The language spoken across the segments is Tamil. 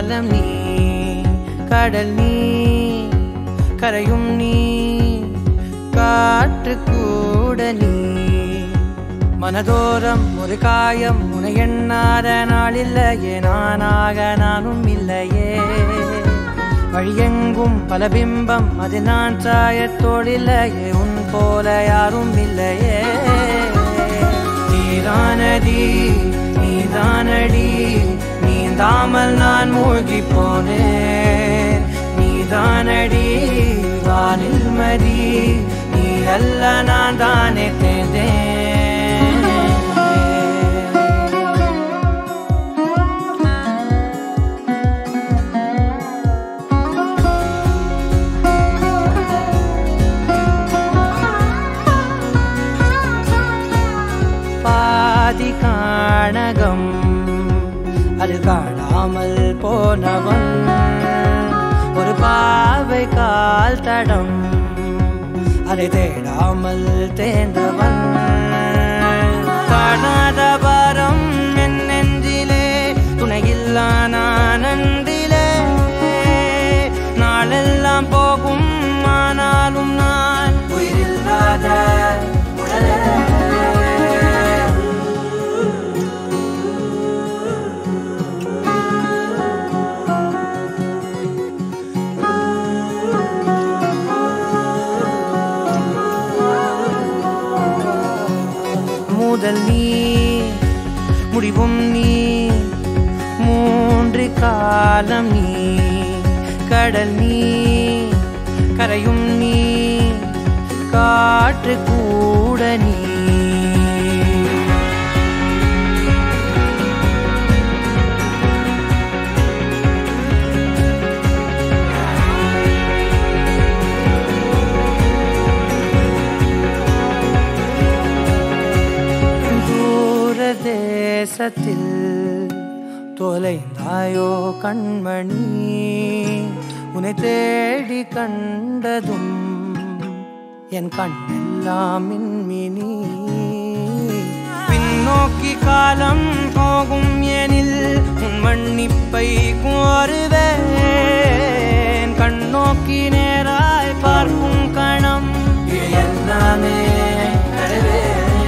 காலம் நீ கடல் நீ கரையும் நீ காற்று கூட நீ மனதோரம் ஒரு காயம் உன எண்ணாத நாளில்லையே நானாக நானும் இல்லையே வழியெங்கும் பல பிம்பம் அது நான் சாயத்தோடில்லையே உன் போல யாரும் இல்லையே நீதானடி நீதானடி நீந்தாமல் நான் மூழ்கி போனேன் நீதானடி வானில் மதி நீ அல்ல நான் தானே தேர்ந்தேன் பாதி காணகம் அது காணாமல் போனவன் ஒரு பாவை கால் தடம் அதை தேடாமல் தேர்ந்தவன் காணாத பாரம் என் நெஞ்சிலே துணையில்லா நான் அன்றிலே நாளெல்லாம் போகும் ஆனாலும் நான் உயிரில்லாத உடலே முதல் நீ முடிவும் நீ மூன்று காலம் நீ கடல் நீ கரையும் நீ காற்று கூட நீ தூர தேசத்தில் தொலைந்தாயோ கண்மணி உன்னை தேடி கண்டதும் என் கண்ணெல்லாம் மின்மினி பின்னோக்கி காலம் போகும் எனில் உன் மன்னிப்பை கோருவேன் கண்ணோக்கி நேராய் பார்க்கும் கணம் இது எல்லாமே கடவே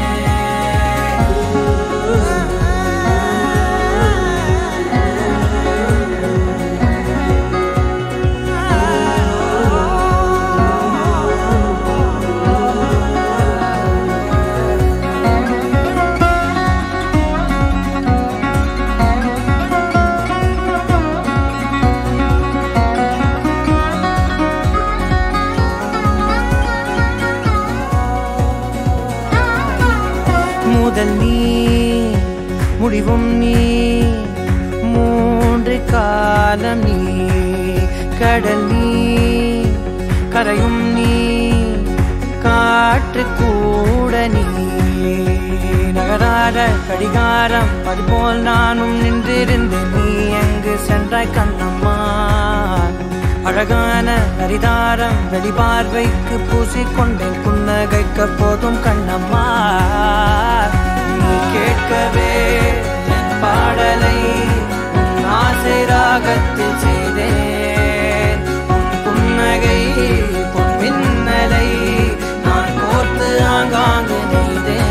முதல் நீ முடிவும் நீ மூன்று காலம் நீ கடல் நீ கரையும் நீ காற்று கூட நீ நகராத கடிகாரம் அதுபோல் நானும் நின்றிருந்தேன் நீ எங்கு சென்றாய் கண்ணம்மா அழகான அரிதாரம் வெளிபார்வைக்கு பூசிக்கொண்டேன் புன்னகைக்க போதும் கண்ணம்மா நீ கேட்கவே என் பாடலை உன் ஆசை ராகத்தில் செய்தேன் உன் புன்னகை பொன் மின்னலை நான் கோர்த்து ஆங்காங்கு நெய்தேன்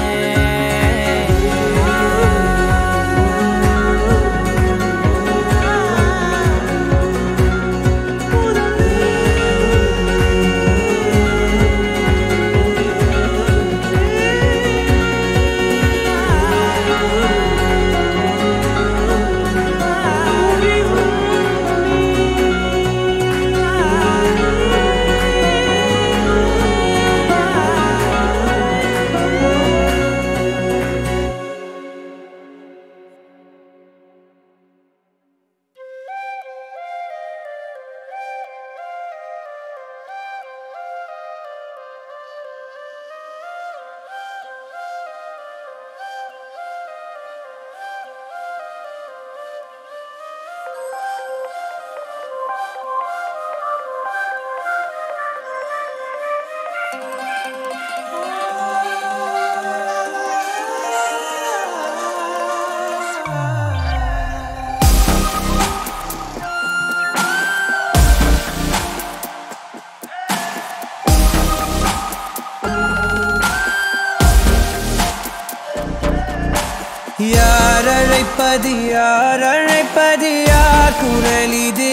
அழைப்பது யார் அழைப்பது யார் குரல் இது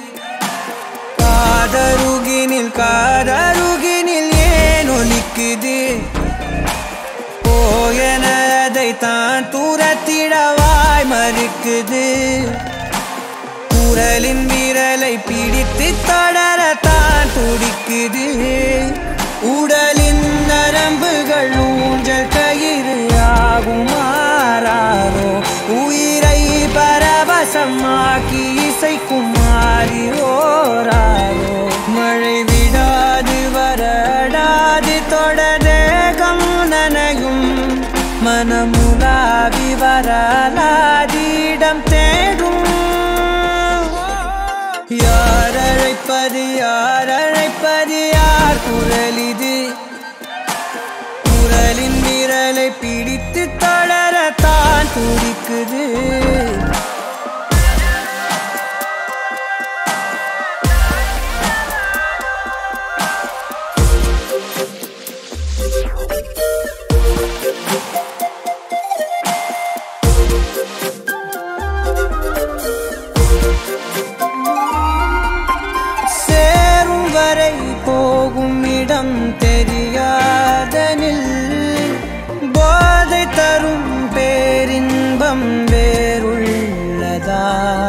காதருகினில் காதருகினில் ஏன் ஒலிக்குது போயனதை தான் தூரத்திடவாய் மறுக்குது குரலின் விரலை பிடித்து தொடரத்தான் துடிக்குது உடலின் நரம்புகள் ஊஞ்சல் கயிறு ஆகும் மாறாரோ உயிரை பரவசமாக்கி இசைக்கும் மாறி ஓராரோ மழை விடாது வரடாது தொடரேகம் நனையும் மனமுலாவி வரலாதிடம் தேடும் யார் அழைப்பது யார் அழைப்பது யார் குரல் இது குரலின் விரலை பிடித்து தளரத்தான் துடிக்குது சேரும் வரை போகும் இடம் தெரியாதனில் போதை தரும் பேரின்பம் வேறுள்ளதா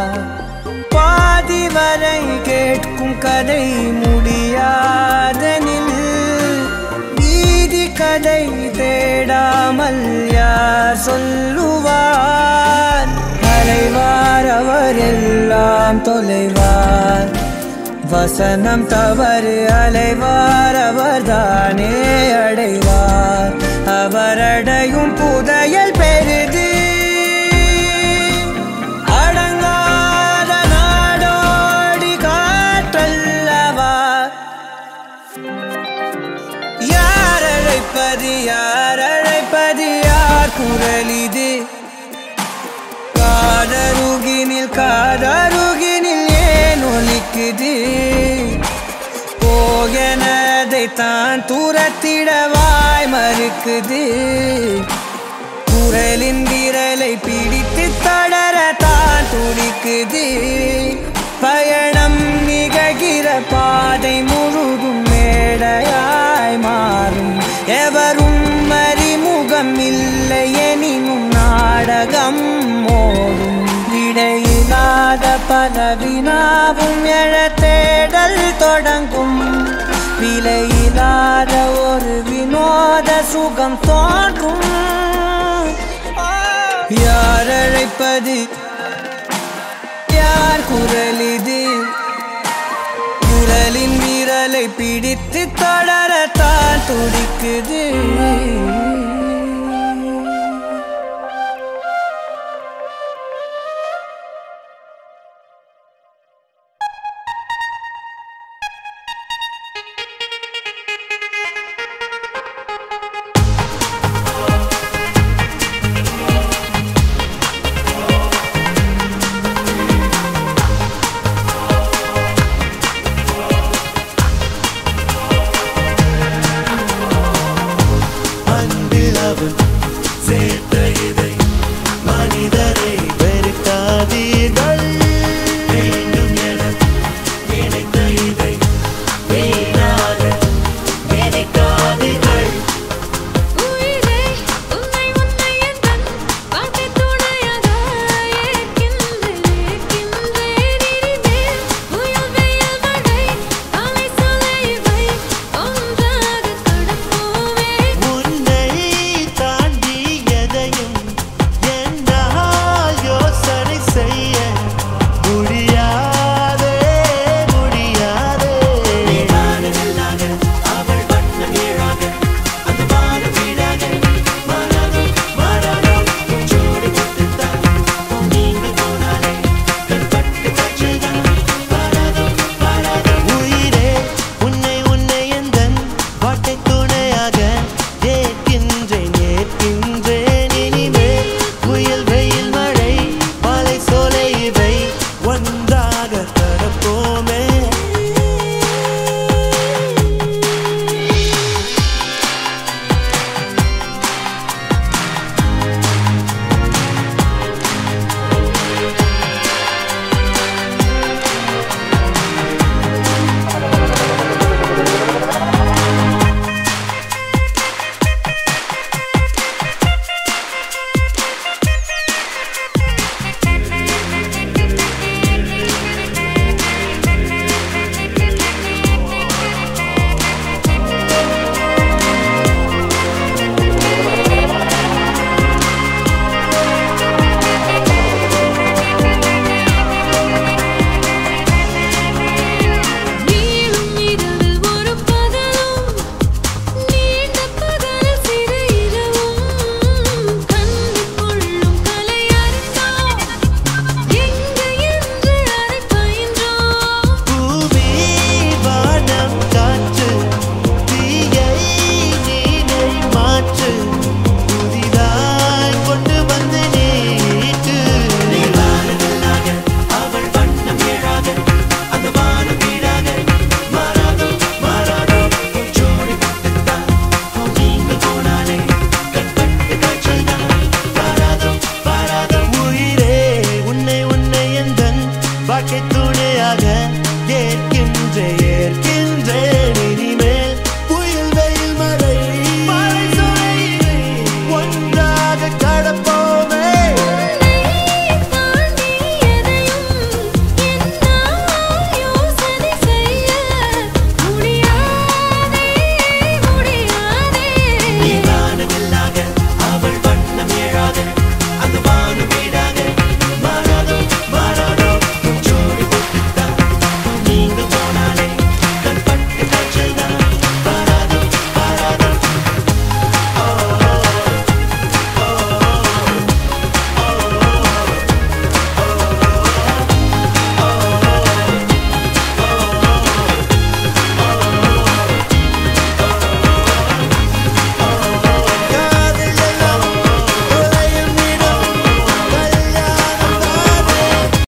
பாதி வரை கேட்கும் கதை முடியாதனில் வீதி கதை தேடாமல் யார் சொல்லுவார் அலைவார் அவர் எல்லாம் தொலைவார் வசனம் தவறு அலைவார் அவர்தானே அடைவார் அவரடையும் புதையல் பெரிது அடங்காத நாடோடி காற்றல்லவா யார் அழைப்பது யார் அழைப்பது யார் குரல் இது காதருகினில் காதருகினில் ஏன் ஒலிக்குது போகனதை தான் தூரத்திடவாய் மறுக்குது குரலின் விரலை பிடித்து தொடர தான் துடிக்குது பயணம் நிகழ்கிற பாதை முழுதும் மேடையாய் மாறும் எவரும் அறிமுகம் இல்லை எனினும் நாடகம் ஓடும் இடையில்லாத பல வினாவும் எழ தேடல் தொடங்கும் விலையில்லாத ஒரு வினோத சுகம் தோன்றும் யார் அழைப்பது யார் குரல் இது குரலின் விரலை பிடித்து தொடரத்தான் துடிக்குது